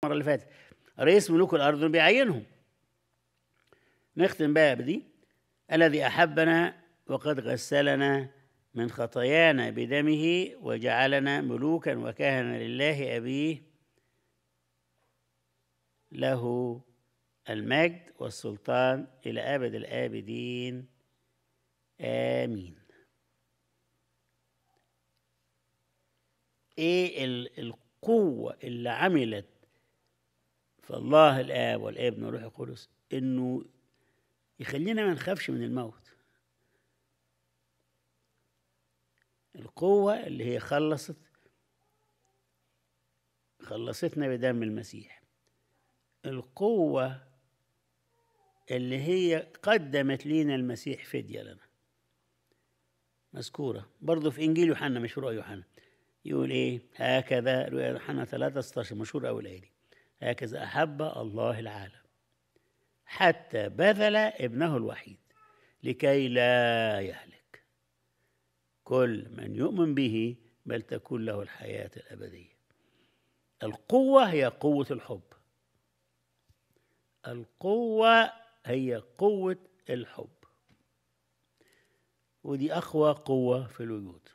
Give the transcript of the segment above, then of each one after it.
المره اللي فاتت رئيس ملوك الارض بيعينهم نختم بقى بدي الذي احبنا وقد غسلنا من خطايانا بدمه وجعلنا ملوكا وكهنا لله ابيه له المجد والسلطان الى ابد الابدين امين ايه ال- القوه اللي عملت في الله الاب والابن والروح القدس انه يخلينا ما نخافش من الموت القوه اللي هي خلصت خلصتنا بدم المسيح القوه اللي هي قدمت لينا المسيح فديه لنا مذكوره برضه في انجيل يوحنا مش في رؤيا يوحنا يقول ايه هكذا رؤيا يوحنا 3 16 مشهور قوي الايه دي هكذا احب الله العالم حتى بذل ابنه الوحيد لكي لا يهلك كل من يؤمن به بل تكون له الحياه الابديه القوه هي قوه الحب القوه هي قوه الحب ودي اقوى قوه في الوجود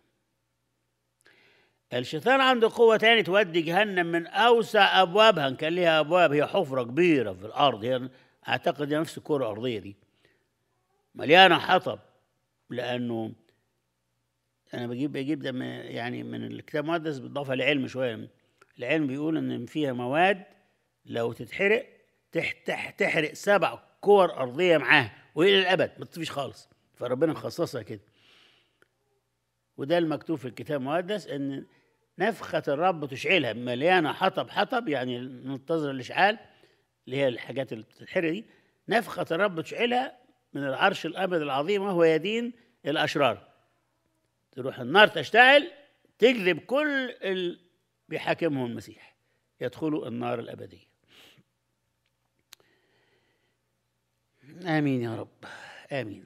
الشيطان عنده قوة تاني تودي جهنم من أوسع أبوابها إن كان ليها أبواب هي حفرة كبيرة في الأرض هي أعتقد هي نفس الكرة الأرضية دي مليانة حطب لأنه أنا بجيب بجيب ده من- يعني من الكتاب المقدس بالإضافة لعلم شوية العلم بيقول إن فيها مواد لو تتحرق تح تح تحرق سبع كور أرضية معاها وإلى الأبد ما تطفيش خالص فربنا مخصصها كده وده المكتوب في الكتاب المقدس ان نفخة الرب تشعلها مليانة حطب حطب يعني ننتظر الإشعال اللي هي الحاجات اللي بتتحرق دي نفخة الرب تشعلها من العرش الأبد العظيم وهو يدين الأشرار تروح النار تشتعل تجذب كل اللي بيحاكمهم المسيح يدخلوا النار الأبدية آمين يا رب آمين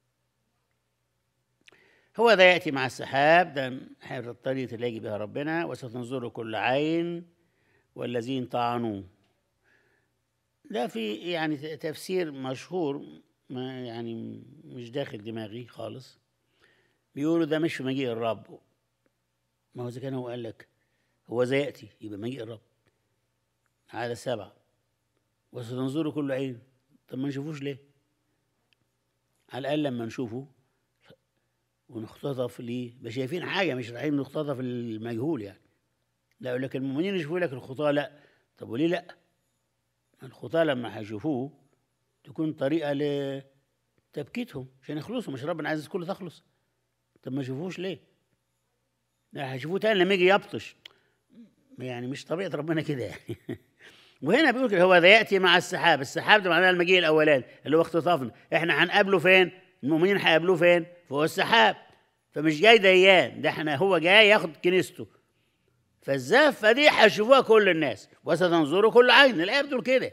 هو ده يأتي مع السحاب ده حير الطريقة اللي يجي بها ربنا وستنظر كل عين والذين طعنوه ده في يعني ت- تفسير مشهور ما يعني مش داخل دماغي خالص بيقولوا ده مش في مجيء الرب ما هو إذا كان هو قال لك هو ذا يأتي يبقى مجيء الرب عدد سبعة وستنظر كل عين طب ما نشوفوش ليه على الأقل لما نشوفه ونختطف ليه مش شايفين حاجه مش رايحين نختطف المجهول يعني لا يقول لك المؤمنين يشوفوا لك الخطاه لا طب وليه لا الخطاه لما هيشوفوه تكون طريقه لتبكيتهم عشان يخلصوا مش ربنا عايز الكل تخلص طب ما يشوفوش ليه لا هيشوفوه تاني لما يجي يبطش يعني مش طبيعه ربنا كده يعني وهنا بيقول كده هو ذا ياتي مع السحاب السحاب ده معناه المجيء الاولاني اللي هو اختطافنا احنا هنقابله فين المؤمنين هيقابلوه فين فهو السحاب فمش جاي ديان ده احنا هو جاي ياخد كنيسته فالزفه دي هيشوفوها كل الناس وستنظر كل عين الايه بتقول كده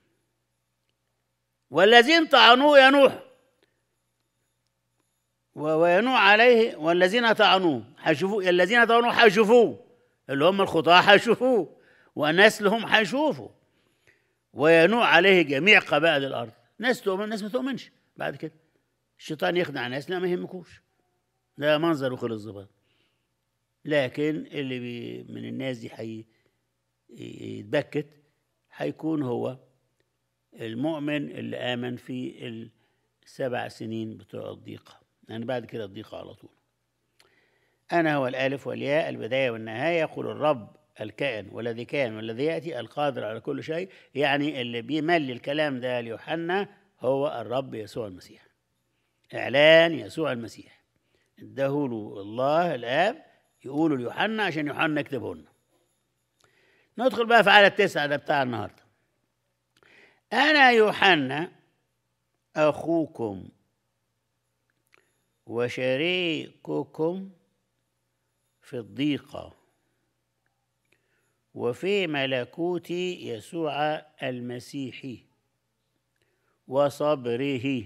والذين طعنوه ينوح و- وينوح عليه والذين طعنوه هيشوفوه الذين طعنوه هيشوفوه اللي هم الخطاة هيشوفوه ونسلهم هيشوفوا وينوح عليه جميع قبائل الارض ناس تؤمن ناس ما تؤمنش بعد كده الشيطان يخدع ناس لا ما يهمكوش ده منظر وخلص الظباط لكن اللي بي من الناس دي حي يتبكت هيكون هو المؤمن اللي آمن في السبع سنين بتوع الضيقة يعني بعد كده الضيقة على طول أنا هو الألف والياء البداية والنهاية يقول الرب الكائن والذي كان والذي يأتي القادر على كل شيء يعني اللي بيملي الكلام ده ليوحنا هو الرب يسوع المسيح إعلان يسوع المسيح اداهوله الله الآب يقولوا ليوحنا عشان يوحنا يكتبه لنا ندخل بقى في عدد تسعة ده بتاع النهارده أنا يوحنا أخوكم وشريككم في الضيقة وفي ملكوت يسوع المسيح وصبره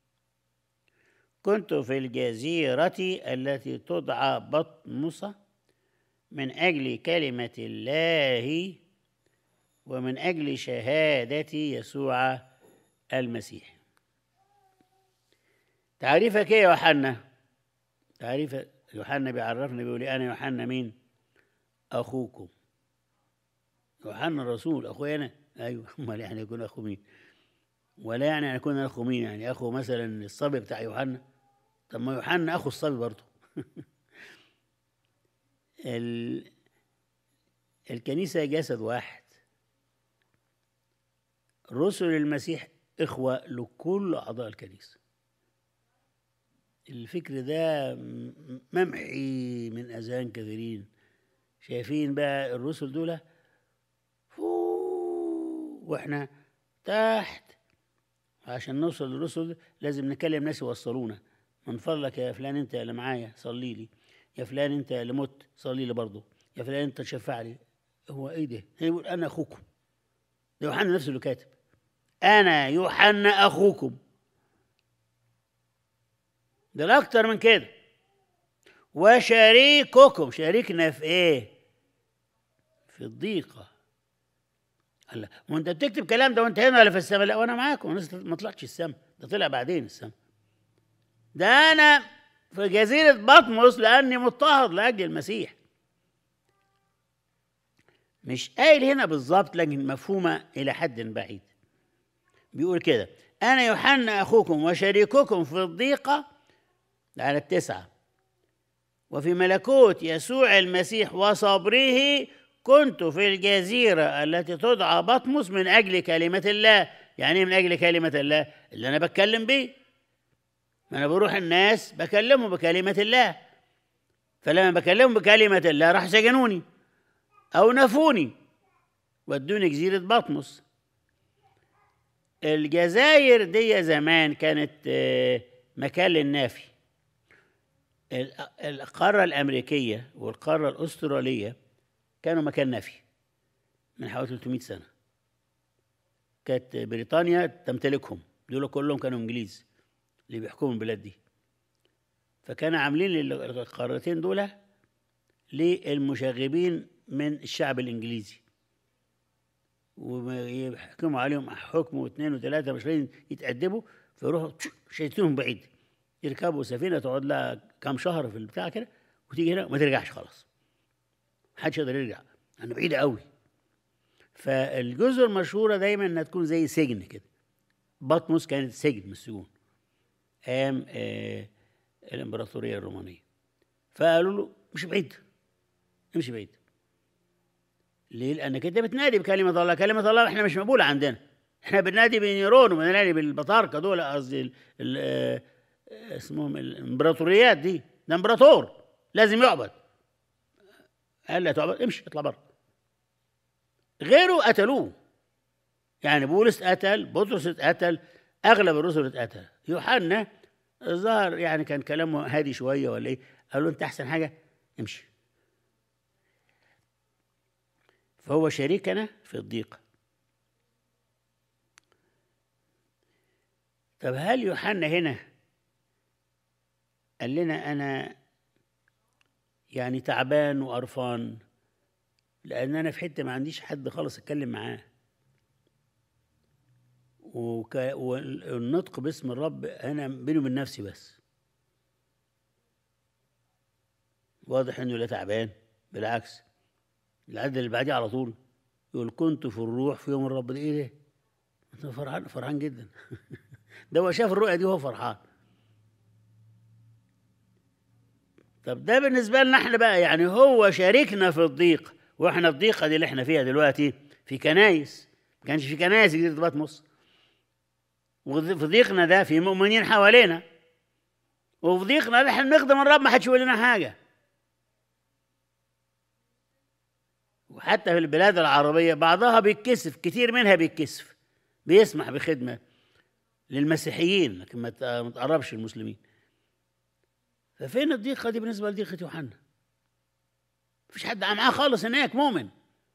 كنت في الجزيرة التي تدعى بطمس من أجل كلمة الله ومن أجل شهادة يسوع المسيح تعريفك ايه يا يوحنا تعريف يوحنا بيعرفنا بيقول لي انا يوحنا مين اخوكم يوحنا الرسول اخويا انا ايوه امال يعني يكون اخو مين ولا يعني أن يكون اخو مين يعني اخو مثلا الصبي بتاع يوحنا طب ما يوحنا اخو الصبي برضه ال... الكنيسه جسد واحد رسل المسيح اخوه لكل اعضاء الكنيسه الفكر ده م- ممحي من اذهان كثيرين شايفين بقى الرسل دول فوق واحنا تحت عشان نوصل للرسل لازم نكلم ناس يوصلونا من فضلك يا فلان انت اللي معايا صلي لي يا فلان انت اللي مت صلي لي برضه يا فلان انت تشفع لي هو ايه ده؟ يقول انا اخوكم ده يوحنا نفسه اللي كاتب انا يوحنا اخوكم ده لا اكتر من كده وشريككم شاركنا في ايه في الضيقه الله وانت بتكتب كلام ده وانت هنا ولا في السماء لا وانا معاكم انا لسه ما طلعتش السماء ده طلع بعدين السماء ده انا في جزيره بطمس لاني مضطهد لاجل المسيح مش قايل هنا بالظبط لكن مفهومه الى حد بعيد بيقول كده انا يوحنا اخوكم وشريككم في الضيقه على التسعه وفي ملكوت يسوع المسيح وصبره كنت في الجزيرة التي تدعى بطمس من أجل كلمة الله يعني إيه من أجل كلمة الله اللي أنا بتكلم بيه ما أنا بروح الناس بكلمهم بكلمة الله فلما بكلمهم بكلمة الله راح سجنوني أو نفوني ودوني جزيرة بطمس الجزائر دي زمان كانت آه، مكان للنافي ال- القارة الأمريكية والقارة الأسترالية كانوا مكان نفي من حوالي 300 سنة كانت بريطانيا تمتلكهم دول كلهم كانوا إنجليز اللي بيحكموا البلاد دي فكانوا عاملين لل- القارتين دول للمشاغبين من الشعب الإنجليزي ويحكموا عليهم حكم واثنين وثلاثة مش راضيين يتأدبوا فيروحوا شايتينهم بعيد يركبوا سفينة تقعد لها كام شهر في البتاع كده وتيجي هنا وما ترجعش خلاص محدش يقدر يرجع انا بعيدة قوي فالجزر المشهورة دايما انها تكون زي سجن كده بطمس كانت سجن من السجون ايام آه الامبراطورية الرومانية فقالوا له مش بعيد امشي بعيد ليه؟ لانك انت بتنادي بكلمة الله، كلمة الله احنا مش مقبولة عندنا. احنا بننادي بنيرون وبننادي بالبطاركة دول قصدي ال- ال- آه، آه، اسمهم الامبراطوريات دي، ده امبراطور لازم يعبد. قال لا تعبد امشي اطلع بره. غيره قتلوه. يعني بولس قتل، بطرس اتقتل، اغلب الرسل اتقتل. يوحنا الظاهر يعني كان كلامه هادي شويه ولا ايه؟ قال له انت احسن حاجه امشي. فهو شريكنا في الضيقة طب هل يوحنا هنا قال لنا أنا يعني تعبان وقرفان لأن أنا في حتة ما عنديش حد خالص أتكلم معاه وك... والنطق باسم الرب أنا بيني وبين نفسي بس واضح إنه لا تعبان بالعكس العدد اللي بعديه على طول يقول كنت في الروح في يوم الرب ده ايه ده؟ انت فرحان فرحان جدا ده هو شاف الرؤيا دي وهو فرحان طب ده بالنسبه لنا احنا بقى يعني هو شاركنا في الضيق واحنا الضيقه دي اللي احنا فيها دلوقتي في كنايس ما كانش في كنايس جديده بطمس وفي ضيقنا ده في مؤمنين حوالينا وفي ضيقنا ده احنا بنخدم الرب ما حدش يقول لنا حاجه وحتى في البلاد العربية بعضها بيتكسف كتير منها بيتكسف بيسمح بخدمة للمسيحيين لكن ما ت- ما تقربش المسلمين ففين الضيقة دي بالنسبة لضيقة يوحنا مفيش حد معاه خالص هناك مؤمن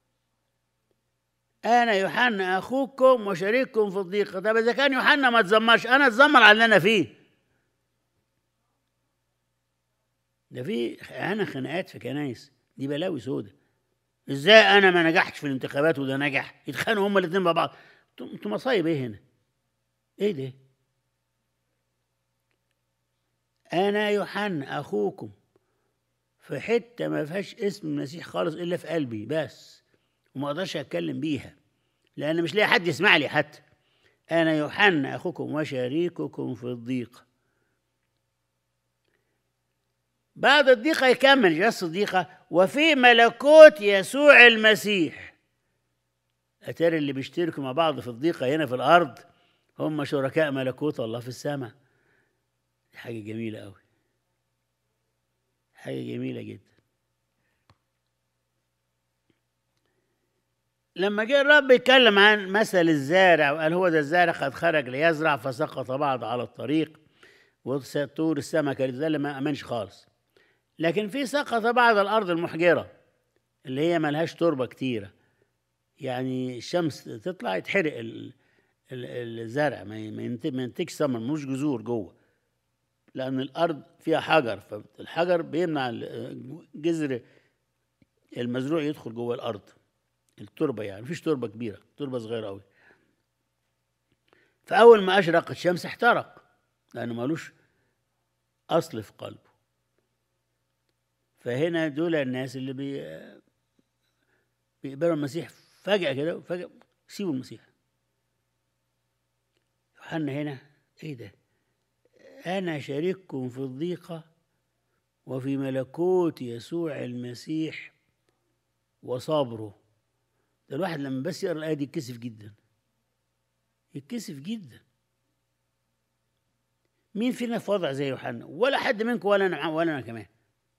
أنا يوحنا أخوكم وشريككم في الضيقة طب إذا كان يوحنا ما تزمرش أنا أتزمر على اللي أنا فيه ده في أنا خناقات في كنايس دي بلاوي سودة ازاي انا ما نجحتش في الانتخابات وده نجح يتخانقوا هما الاثنين مع بعض انتوا انتوا مصايب ايه هنا ايه ده انا يوحنا اخوكم في حته ما فيهاش اسم المسيح خالص الا في قلبي بس وما اقدرش اتكلم بيها لان مش لاقي حد يسمع لي حتى انا يوحنا اخوكم وشريككم في الضيقه بعد الضيقه يكمل جس الضيقه وفي ملكوت يسوع المسيح اتاري اللي بيشتركوا مع بعض في الضيقه هنا في الارض هم شركاء ملكوت الله في السماء دي حاجه جميله قوي حاجه جميله جدا لما جه الرب يتكلم عن مثل الزارع وقال هو ده الزارع قد خرج ليزرع فسقط بعض على الطريق وطور السماء كانت ده اللي ما امنش خالص لكن في سقط بعض الارض المحجره اللي هي ملهاش تربه كتيره يعني الشمس تطلع يتحرق ال- ال- الزرع ما ي- ما ينت- ما ينتجش ثمر ملوش جذور جوه لان الارض فيها حجر فالحجر بيمنع ال- جذر المزروع يدخل جوه الارض التربه يعني مفيش تربه كبيره تربه صغيره قوي فاول ما اشرقت الشمس احترق لانه ملوش اصل في قلبه فهنا دول الناس اللي بي بيقبلوا المسيح فجأة كده فجأة سيبوا المسيح يوحنا هنا ايه ده انا شريككم في الضيقة وفي ملكوت يسوع المسيح وصبره ده الواحد لما بس يقرا الايه دي يتكسف جدا يتكسف جدا مين فينا في وضع زي يوحنا ولا حد منكم ولا انا ولا انا كمان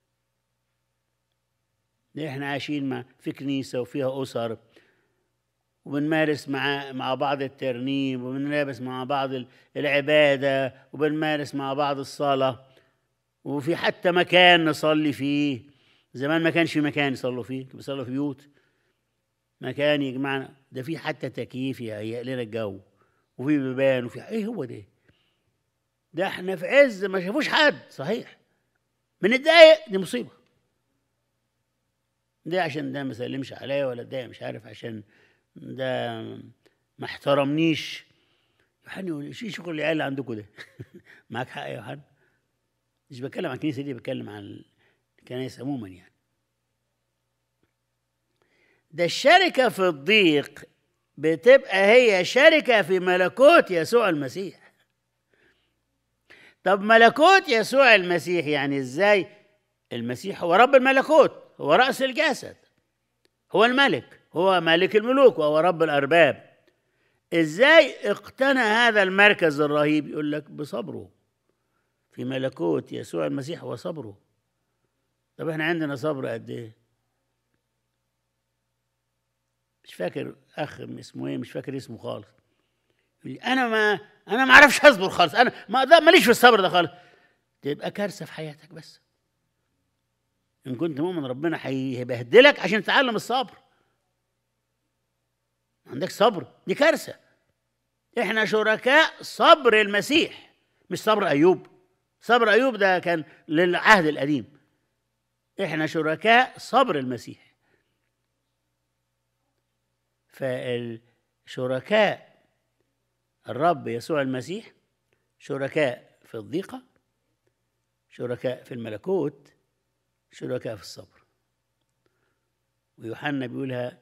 ده احنا عايشين مع في كنيسه وفيها اسر وبنمارس مع مع بعض الترنيم وبنلابس مع بعض ال- العباده وبنمارس مع بعض الصلاه وفي حتى مكان نصلي فيه زمان ما كانش في مكان يصلوا فيه كانوا بيصلوا في بيوت مكان يجمعنا ده في حتى تكييف يهيئ لنا الجو وفي بيبان وفي ايه هو ده ده احنا في عز ما شافوش حد صحيح بنتضايق دي مصيبه ده عشان ده ما سلمش عليا ولا ده مش عارف عشان ده ما احترمنيش يوحنا يقول ايش شغل العيال اللي عندكم ده معاك حق يا يوحنا مش بتكلم عن الكنيسه دي بتكلم عن الكنائس عموما يعني ده الشركه في الضيق بتبقى هي شركه في ملكوت يسوع المسيح طب ملكوت يسوع المسيح يعني ازاي المسيح هو رب الملكوت هو رأس الجسد هو الملك هو ملك الملوك وهو رب الأرباب ازاي اقتنى هذا المركز الرهيب يقول لك بصبره في ملكوت يسوع المسيح وصبره طب احنا عندنا صبر قد ايه مش فاكر اخ اسمه ايه مش فاكر اسمه خالص يقول لي انا ما انا ما اعرفش اصبر خالص انا ما ده ماليش في الصبر ده خالص تبقى كارثه في حياتك بس ان كنت مؤمن ربنا هيبهدلك عشان تتعلم الصبر ما عندك صبر دي كارثه احنا شركاء صبر المسيح مش صبر ايوب صبر ايوب ده كان للعهد القديم احنا شركاء صبر المسيح فالشركاء الرب يسوع المسيح شركاء في الضيقه شركاء في الملكوت شركاء في الصبر ويوحنا بيقولها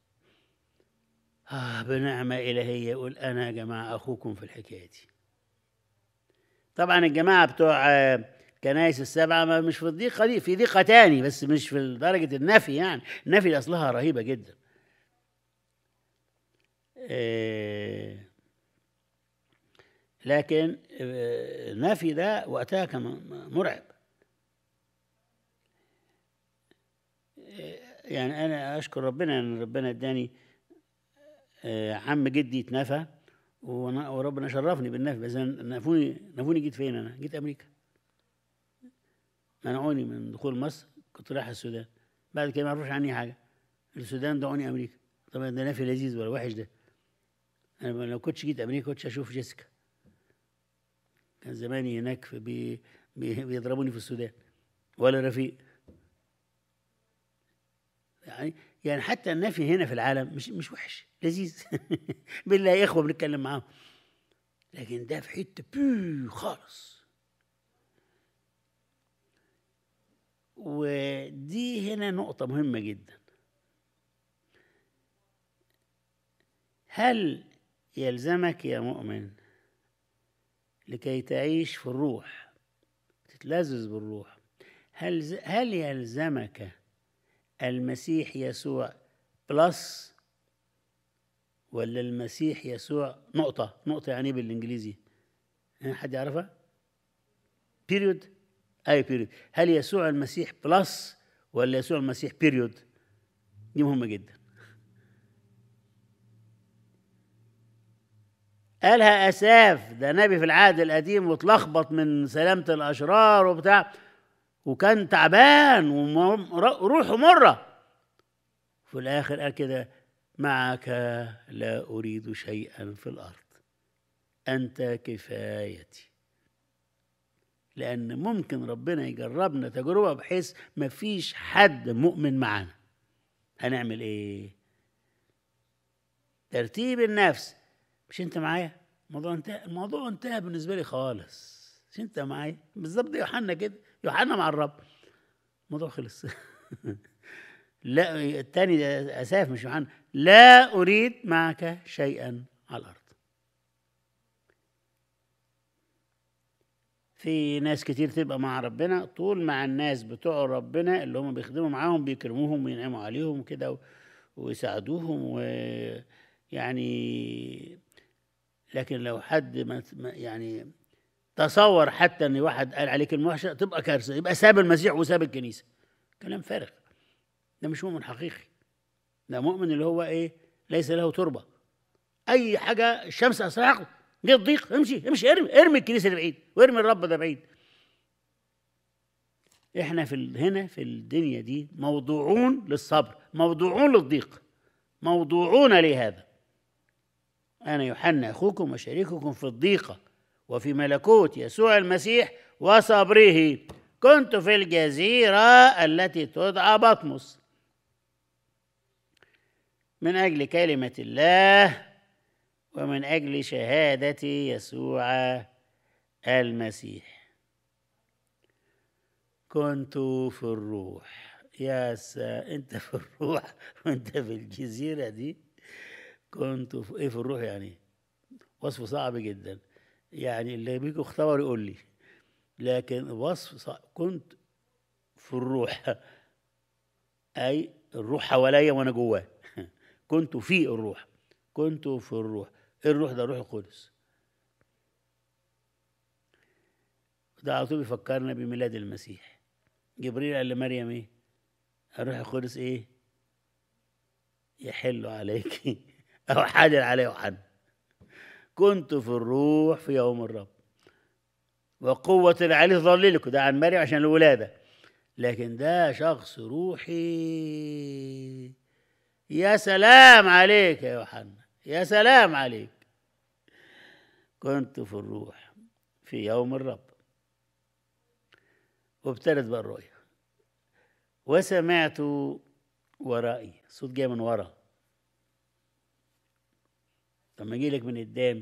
آه بنعمة إلهية يقول أنا يا جماعة أخوكم في الحكاية دي طبعا الجماعة بتوع كنايس السبعة ما مش في الضيقة دي في ضيقة تاني بس مش في درجة النفي يعني النفي أصلها رهيبة جدا إيه لكن النفي ده وقتها كان مرعب يعني انا اشكر ربنا ان ربنا اداني عم جدي اتنفى وربنا شرفني بالنفي بس نفوني نفوني جيت فين انا؟ جيت امريكا منعوني من دخول مصر كنت رايح السودان بعد كده ما يعرفوش عني حاجه السودان دعوني امريكا طبعا ده نفي لذيذ ولا وحش ده انا لو كنتش جيت امريكا كنتش اشوف جيسيكا كان زماني هناك بي بي بيضربوني في السودان ولا رفيق يعني يعني حتى النفي هنا في العالم مش مش وحش لذيذ بالله يا اخوه بنتكلم معاهم لكن ده في حته بيو خالص ودي هنا نقطة مهمة جدا هل يلزمك يا مؤمن لكي تعيش في الروح تتلذذ بالروح هل ز- هل يلزمك المسيح يسوع بلس ولا المسيح يسوع نقطة نقطة يعني إيه بالإنجليزي ها، حد يعرفها بيريود أي بيريود هل يسوع المسيح بلس ولا يسوع المسيح بيريود دي مهمة جدا قالها أساف ده نبي في العهد القديم واتلخبط من سلامة الأشرار وبتاع وكان تعبان وروحه مرة في الآخر قال كده معك لا أريد شيئا في الأرض أنت كفايتي لأن ممكن ربنا يجربنا تجربة بحيث ما فيش حد مؤمن معانا هنعمل إيه؟ ترتيب النفس مش أنت معايا؟ الموضوع انتهى الموضوع انتهى بالنسبة لي خالص مش أنت معايا؟ بالظبط يوحنا كده يوحنا مع الرب الموضوع خلص لا التاني ده اساف مش يوحنا لا اريد معك شيئا على الارض في ناس كتير تبقى مع ربنا طول مع الناس بتوع ربنا اللي هم بيخدموا معاهم بيكرموهم وينعموا عليهم كده و- ويساعدوهم ويعني لكن لو حد ما ما- يعني تصور حتى ان واحد قال عليك كلمه وحشه تبقى كارثه يبقى ساب المسيح وساب الكنيسه كلام فارغ ده مش مؤمن حقيقي ده مؤمن اللي هو ايه ليس له تربه اي حاجه الشمس اسرعه جه الضيق امشي امشي ارمي ارمي الكنيسه دي بعيد وارمي الرب ده بعيد احنا في ال- هنا في الدنيا دي موضوعون للصبر موضوعون للضيق موضوعون لهذا انا يوحنا اخوكم وشريككم في الضيقه وفي ملكوت يسوع المسيح وصبره كنت في الجزيره التي تدعى بطمس من اجل كلمه الله ومن اجل شهاده يسوع المسيح كنت في الروح يا سا انت في الروح وانت في الجزيره دي كنت في ايه في الروح يعني وصف صعب جدا يعني اللي بيجوا اختبر يقول لي لكن وصف صعب كنت في الروح اي الروح حواليا وانا جواه كنت في الروح كنت في الروح الروح ده روح القدس ده على طول بيفكرنا بميلاد المسيح جبريل قال لمريم ايه الروح القدس ايه يحل عليك او حادر عليه يوحنا كنت في الروح في يوم الرب وقوة العلي ظللك ده عن مريم عشان الولادة لكن ده شخص روحي يا سلام عليك يا يوحنا يا سلام عليك كنت في الروح في يوم الرب وابتدت بقى الرؤيا وسمعت ورائي صوت جاي من ورا لما يجي لك من قدام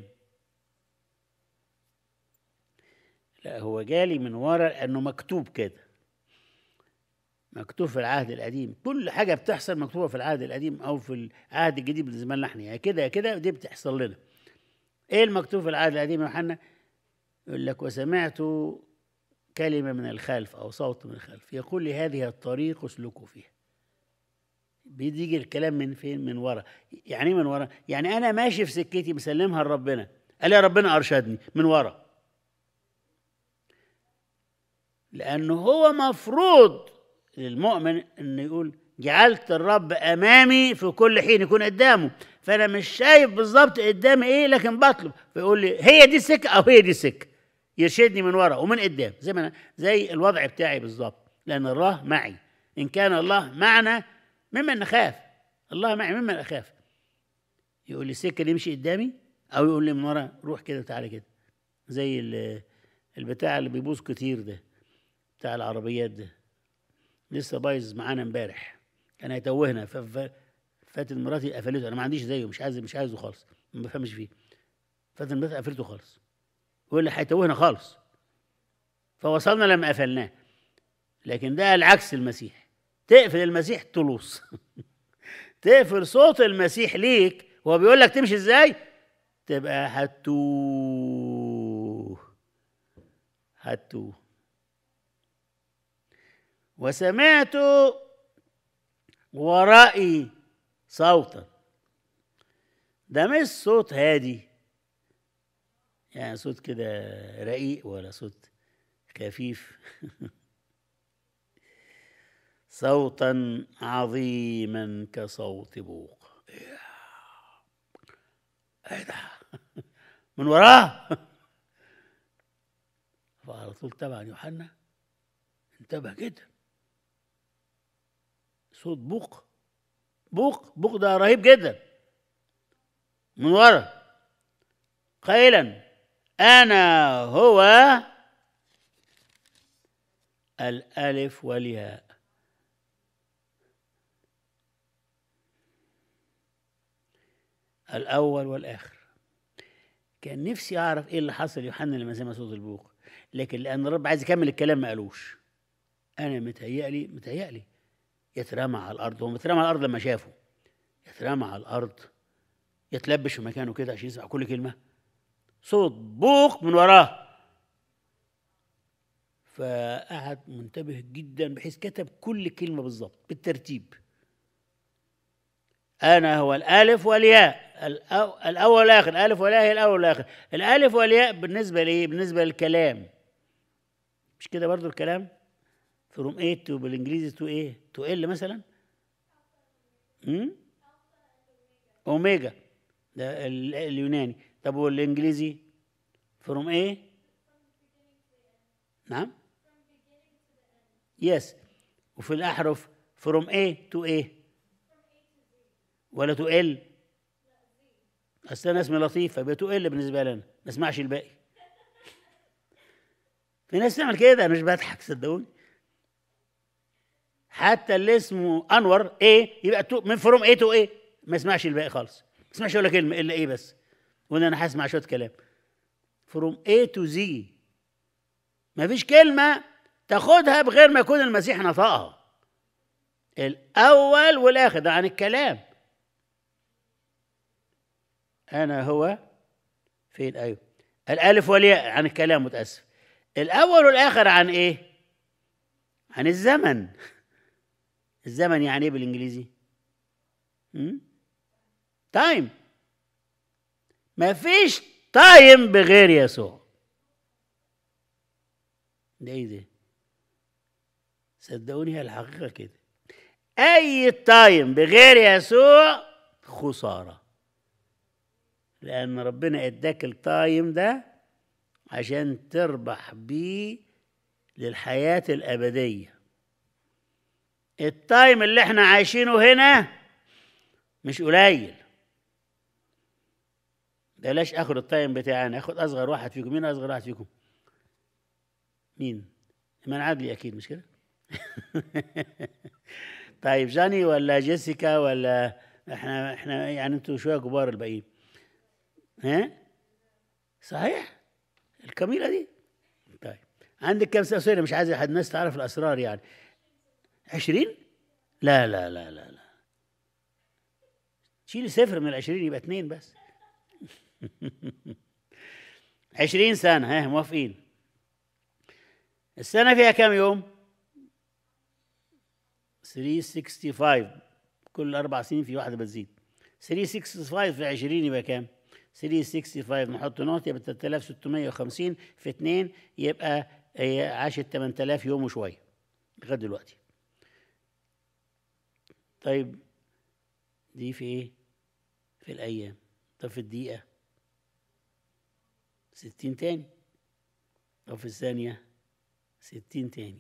لا هو جالي من ورا لانه مكتوب كده مكتوب في العهد القديم كل حاجه بتحصل مكتوبه في العهد القديم او في العهد الجديد بالنسبه لنا احنا يا كده يا كده دي بتحصل لنا ايه المكتوب في العهد القديم يا يوحنا يقول لك وسمعت كلمه من الخلف او صوت من الخلف يقول لي هذه الطريق اسلكوا فيها بيجي الكلام من فين من ورا يعني ايه من ورا يعني انا ماشي في سكتي مسلمها لربنا قال يا ربنا ارشدني من ورا لانه هو مفروض للمؤمن انه يقول جعلت الرب امامي في كل حين يكون قدامه فانا مش شايف بالظبط قدامي ايه لكن بطلب فيقول لي هي دي السكه او هي دي السكه يرشدني من ورا ومن قدام زي ما أنا زي الوضع بتاعي بالظبط لان الله معي ان كان الله معنا ممن نخاف الله معي ممن اخاف يقول لي السكه دي امشي قدامي او يقول لي من ورا روح كده وتعالى كده زي ال- البتاع اللي بيبوظ كتير ده بتاع العربيات ده لسه بايظ معانا امبارح كان هيتوهنا ف- ف- فاتت مراتي قفلته انا ما عنديش زيه مش عايز مش عايزه خالص ما بفهمش فيه فاتت مراتي قفلته خالص هو اللي هيتوهنا خالص فوصلنا لما قفلناه لكن ده العكس المسيح تقفل المسيح تلوص تقفل صوت المسيح ليك وهو بيقول لك تمشي ازاي تبقى هتوه هتوه وسمعت ورائي صوتا ده مش صوت هادي يعني صوت كده رقيق ولا صوت خفيف صوتا عظيما كصوت بوق ايه ده من وراه فعلى طول طبعا يوحنا انتبه جدا صوت بوق بوق بوق ده رهيب جدا من ورا قائلا انا هو الالف والياء الاول والاخر كان نفسي اعرف ايه اللي حصل ليوحنا لما سمع صوت البوق لكن لان الرب عايز يكمل الكلام ما قالوش انا متهيألي متهيألي يترمى على الارض هو مترمى على الارض لما شافه يترمى على الارض يتلبش في مكانه كده عشان يسمع كل كلمه صوت بوق من وراه فقعد منتبه جدا بحيث كتب كل كلمه بالظبط بالترتيب انا هو الالف والياء الأو- الاول والاخر الالف والياء هي الاول والاخر الالف والياء بالنسبه لايه بالنسبه للكلام مش كده برضو الكلام فروم 8 تو بالانجليزي تو ايه تو ال مثلا امم اوميجا ده ال- اليوناني طب والانجليزي فروم ايه نعم يس وفي الاحرف فروم ايه تو ايه ولا تو ال اصل انا اسمي لطيف فيبقى تو ال بالنسبه لنا ما اسمعش الباقي في ناس تعمل كده انا مش بضحك صدقوني حتى اللي اسمه انور ايه يبقى تو من فروم ايه تو ايه ما يسمعش الباقي خالص ما يسمعش ولا كلمه الا ايه بس وانا انا هسمع شويه كلام فروم ايه تو زي ما فيش كلمه تاخدها بغير ما يكون المسيح نطقها الاول والاخر ده عن الكلام انا هو فين ايوه الالف والياء عن الكلام متاسف الاول والاخر عن ايه عن الزمن الزمن يعني ايه بالانجليزي تايم ما فيش تايم بغير يسوع ده ايه ده صدقوني هي الحقيقه كده اي تايم بغير يسوع خساره لان ربنا اداك التايم ده عشان تربح بيه للحياه الابديه التايم اللي احنا عايشينه هنا مش قليل بلاش اخد التايم بتاعنا اخد اصغر واحد فيكم مين اصغر واحد فيكم مين ايمان عدلي اكيد مش كده طيب جاني ولا جيسيكا ولا احنا احنا يعني انتوا شويه كبار الباقيين ها صحيح الكميله دي طيب عندك كم سنه سوري مش عايز حد الناس تعرف الاسرار يعني عشرين لا لا لا لا لا شيلي صفر من العشرين يبقى اتنين بس عشرين سنة ها موافقين السنة فيها كم يوم 365 كل أربع سنين في واحدة بتزيد 365 في 20 يبقى كام 365 نحط نقط يبقى 3650 في 2 يبقى هي عاشت 8000 يوم وشوية لغاية دلوقتي طيب دي في ايه في الأيام طب في الدقيقة ستين تاني أو في الثانية ستين تاني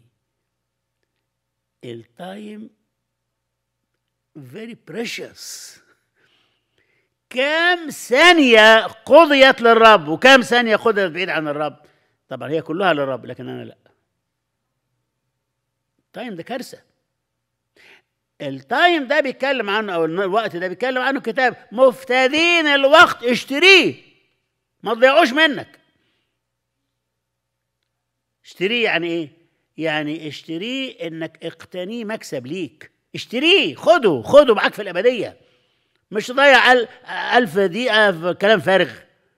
التايم very precious كم ثانية قضيت للرب وكم ثانية قضيت بعيد عن الرب طبعا هي كلها للرب لكن أنا لا التايم ده كارثة التايم ده بيتكلم عنه او الوقت ده بيتكلم عنه كتاب مفتدين الوقت اشتريه ما تضيعوش منك اشتريه يعني ايه يعني اشتريه انك اقتنيه مكسب ليك اشتريه خده خده معاك في الابديه مش تضيع ال- ألف دقيقة في كلام فارغ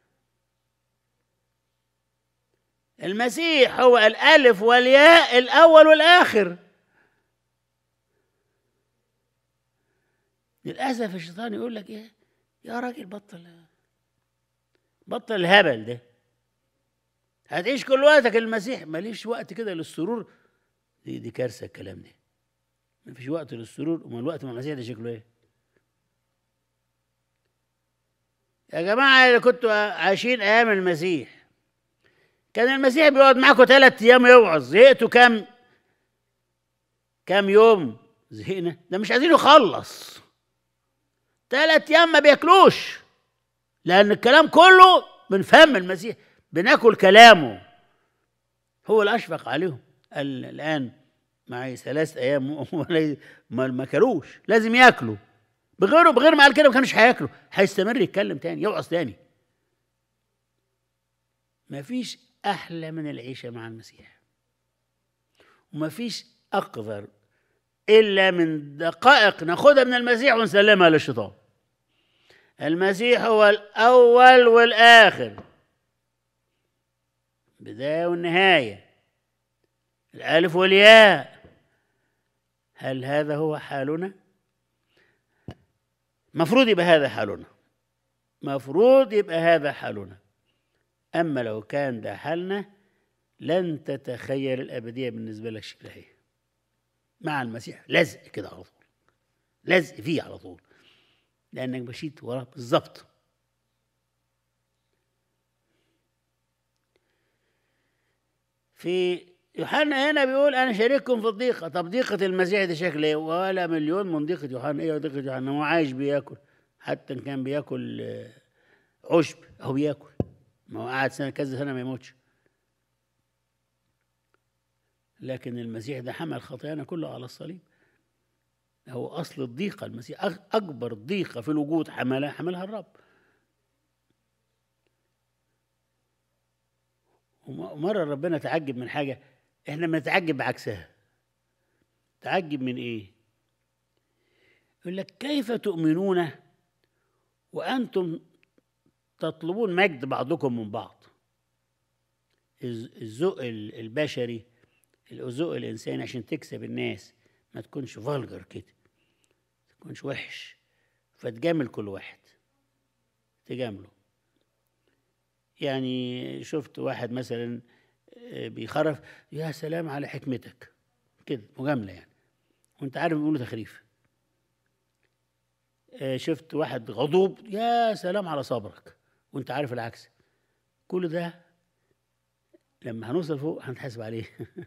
المسيح هو الألف والياء الأول والآخر للأسف الشيطان يقول لك إيه يا راجل بطل بطل الهبل ده هتعيش كل وقتك المسيح ماليش وقت كده للسرور دي دي كارثة الكلام ده مفيش وقت للسرور امال الوقت مع المسيح ده شكله ايه يا جماعة اللي كنتوا عايشين أيام المسيح كان المسيح بيقعد معاكم ثلاث أيام يوعظ زهقتوا كام كام يوم زهقنا ده مش عايزين يخلص ثلاث أيام ما بياكلوش لأن الكلام كله من فم المسيح بناكل كلامه هو الأشفق عليهم قال الآن معي ثلاث أيام ولا ما ما كلوش لازم ياكلوا بغيره بغير ما قال كده ما كانوش هياكلوا هيستمر يتكلم تاني يوعظ تاني مفيش احلى من العيشه مع المسيح ومفيش اقذر الا من دقائق ناخدها من المسيح ونسلمها للشيطان المسيح هو الاول والاخر بدايه والنهايه الالف والياء هل هذا هو حالنا مفروض يبقى هذا حالنا مفروض يبقى هذا حالنا أما لو كان ده حالنا لن تتخيل الأبدية بالنسبة لك شكلها إيه مع المسيح لزق كده على طول لزق فيه على طول لأنك مشيت وراه بالظبط في يوحنا هنا بيقول انا شريككم في الضيقه طب ضيقه المسيح دي شكل ايه ولا مليون من ضيقه يوحنا ايه ضيقه يوحنا هو عايش بياكل حتى ان كان بياكل آه، عشب هو بياكل ما هو قعد سنه كذا سنه ما يموتش لكن المسيح ده حمل خطايانا كله على الصليب هو اصل الضيقه المسيح أك- اكبر ضيقه في الوجود حملها حملها الرب وم- ومره ربنا تعجب من حاجه احنا بنتعجب بعكسها تعجب من ايه يقول لك كيف تؤمنون وانتم تطلبون مجد بعضكم من بعض الز- الذوق ال- البشري الذوق الانساني عشان تكسب الناس ما تكونش فالجر كده ما تكونش وحش فتجامل كل واحد تجامله يعني شفت واحد مثلا آه، بيخرف يا سلام على حكمتك كده مجامله يعني وانت عارف بيقولوا تخريف آه، شفت واحد غضوب يا سلام على صبرك وانت عارف العكس كل ده لما هنوصل فوق هنتحاسب عليه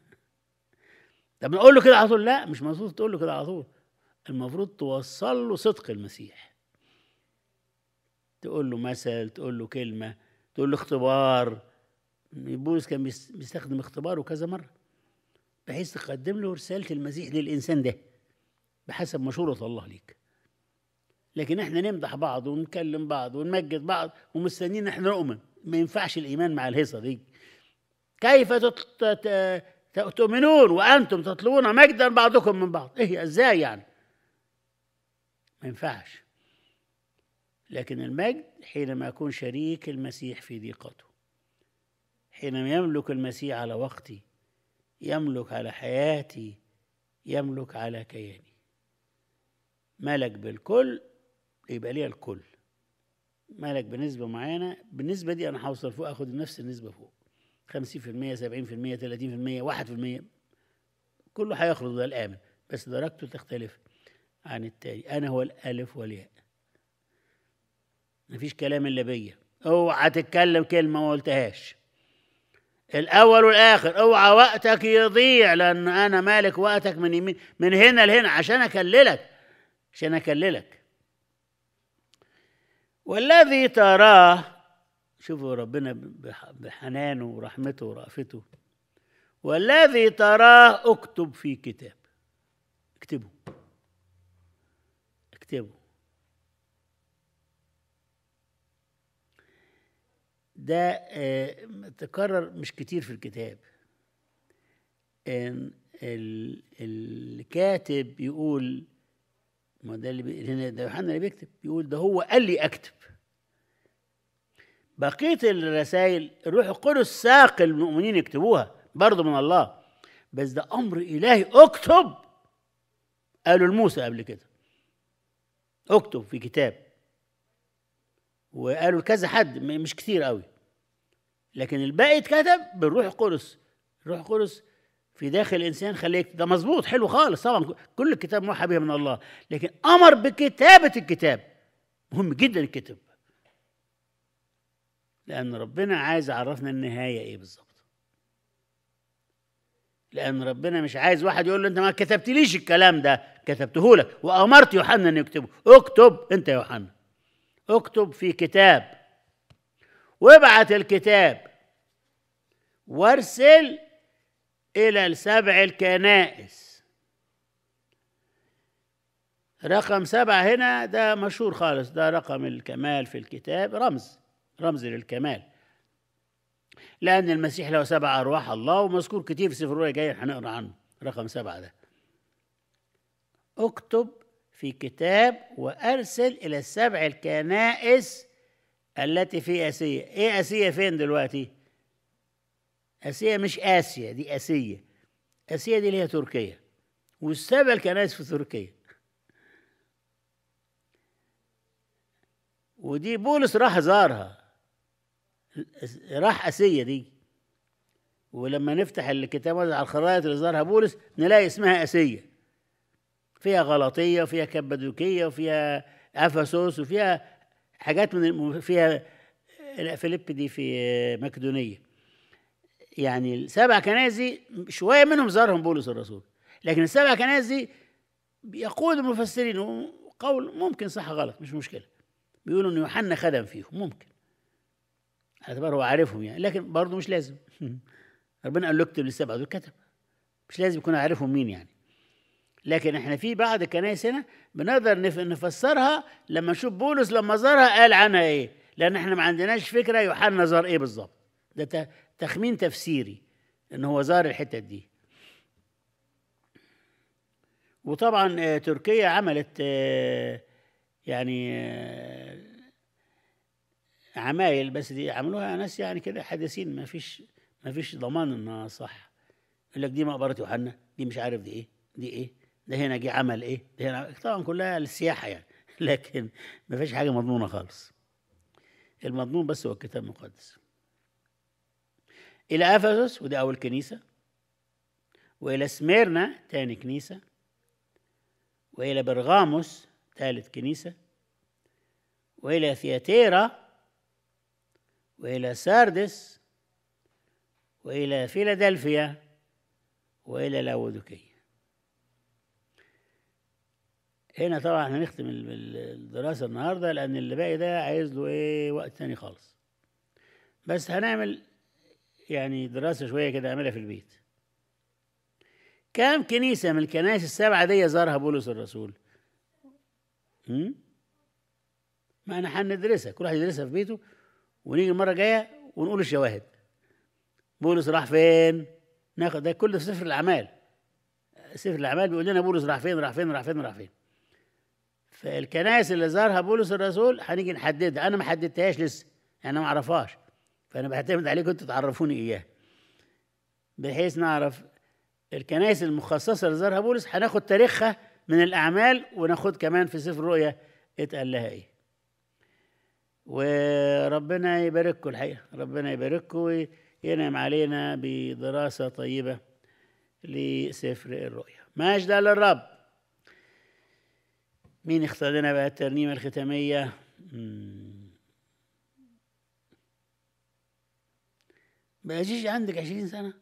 طب نقول له كده على طول لا مش المفروض تقول له كده على طول المفروض توصل له صدق المسيح تقول له مثل تقول له كلمه تقول له اختبار بولس كان بيس- بيستخدم اختباره كذا مره بحيث تقدم له رساله المسيح للانسان ده بحسب مشوره الله ليك لكن احنا نمدح بعض ونكلم بعض ونمجد بعض ومستنيين احنا نؤمن ما ينفعش الايمان مع الهيصه دي كيف تت- تت- ت- تؤمنون وانتم تطلبون مجدا بعضكم من بعض ايه ازاي يعني ما ينفعش لكن المجد حينما يكون شريك المسيح في ضيقته حينما يملك المسيح على وقتي يملك على حياتي يملك على كياني ملك بالكل يبقى ليا الكل ملك بنسبة معينة بالنسبة دي أنا هوصل فوق أخد نفس النسبة فوق 50% 70% 30% 1% كله هيخرج ده الآمن بس درجته تختلف عن التاني أنا هو الألف والياء مفيش كلام إلا بيا اوعى تتكلم كلمة ما قلتهاش الأول والآخر اوعى وقتك يضيع لأن أنا مالك وقتك من يمين من هنا لهنا عشان أكللك عشان أكللك والذي تراه شوفوا ربنا بح- بحنانه ورحمته ورأفته والذي تراه اكتب في كتاب اكتبه اكتبه ده آه، تكرر مش كتير في الكتاب إن ال- الكاتب يقول ما ده اللي بي- هنا ده يوحنا اللي بيكتب بيقول ده هو قال لي اكتب بقيه الرسائل الروح القدس ساق المؤمنين يكتبوها برضه من الله بس ده امر الهي اكتب قالوا لموسى قبل كده اكتب في كتاب وقالوا لكذا حد م- مش كتير قوي لكن الباقي اتكتب بالروح القدس الروح القدس في داخل الانسان خليك ده مظبوط حلو خالص طبعا كل الكتاب موحى به من الله لكن امر بكتابه الكتاب مهم جدا الكتاب لان ربنا عايز يعرفنا النهايه ايه بالظبط لان ربنا مش عايز واحد يقول له انت ما كتبتليش الكلام ده كتبته لك وامرت يوحنا ان يكتبه اكتب انت يا يوحنا اكتب في كتاب وابعت الكتاب وارسل الى السبع الكنائس رقم سبعة هنا ده مشهور خالص ده رقم الكمال في الكتاب رمز رمز للكمال لأن المسيح له سبع أرواح الله ومذكور كتير في سفر الرؤيا جاي هنقرا عنه رقم سبعة ده اكتب في كتاب وأرسل إلى السبع الكنائس التي في آسيا إيه آسيا فين دلوقتي آسيا مش آسيا دي آسيا آسيا دي اللي هي تركيا والسبع الكنائس في تركيا ودي بولس راح زارها راح اسيا دي ولما نفتح الكتاب على الخرائط اللي زارها بولس نلاقي اسمها اسيا فيها غلطيه وفيها كبدوكيه وفيها افسوس وفيها حاجات من الم- فيها لا، فيليب دي في مقدونيه يعني السبع كنائس دي شويه منهم زارهم بولس الرسول لكن السبع كنائس دي يقول المفسرين قول ممكن صح غلط مش مشكله بيقولوا ان يوحنا خدم فيهم ممكن اعتبر هو عارفهم يعني لكن برضه مش لازم ربنا قال له اكتب للسبعه دول كتب مش لازم يكون عارفهم مين يعني لكن احنا في بعض الكنائس هنا بنقدر نف- نفسرها لما نشوف بولس لما زارها قال عنها ايه لان احنا ما عندناش فكره يوحنا زار ايه بالظبط ده ت- تخمين تفسيري ان هو زار الحته دي وطبعا آه، تركيا عملت آه، يعني آه، عمايل بس دي عملوها ناس يعني كده حديثين ما فيش ما فيش ضمان انها صح يقول لك دي مقبره يوحنا دي مش عارف دي ايه دي ايه ده هنا جه عمل ايه ده هنا طبعا كلها للسياحه يعني لكن ما فيش حاجه مضمونه خالص المضمون بس هو الكتاب المقدس الى افسس ودي اول كنيسه والى سميرنا تاني كنيسه والى برغاموس ثالث كنيسه والى ثياتيرا والى ساردس والى فيلادلفيا والى لاودوكيه هنا طبعا هنختم ال- ال- الدراسه النهارده لان اللي باقي ده عايز له ايه وقت تاني خالص بس هنعمل يعني دراسه شويه كده اعملها في البيت كم كنيسه من الكنائس السبعه دي زارها بولس الرسول هم؟ ما احنا هندرسها كل واحد يدرسها في بيته ونيجي المره الجايه ونقول الشواهد بولس راح فين ناخد ده كله في سفر الاعمال سفر الاعمال بيقول لنا بولس راح فين راح فين راح فين راح فين فالكنائس اللي زارها بولس الرسول هنيجي نحددها انا ما حددتهاش لسه انا ما اعرفهاش فانا بعتمد عليكم انتوا تعرفوني اياها بحيث نعرف الكنائس المخصصه اللي زارها بولس هناخد تاريخها من الاعمال وناخد كمان في سفر الرؤيا اتقال لها ايه وربنا يبارككم الحقيقه ربنا يبارككم وينعم علينا بدراسه طيبه لسفر الرؤيا مجد للرب مين اختار لنا بقى الترنيمه الختاميه مم. بقى جيجي عندك عشرين سنه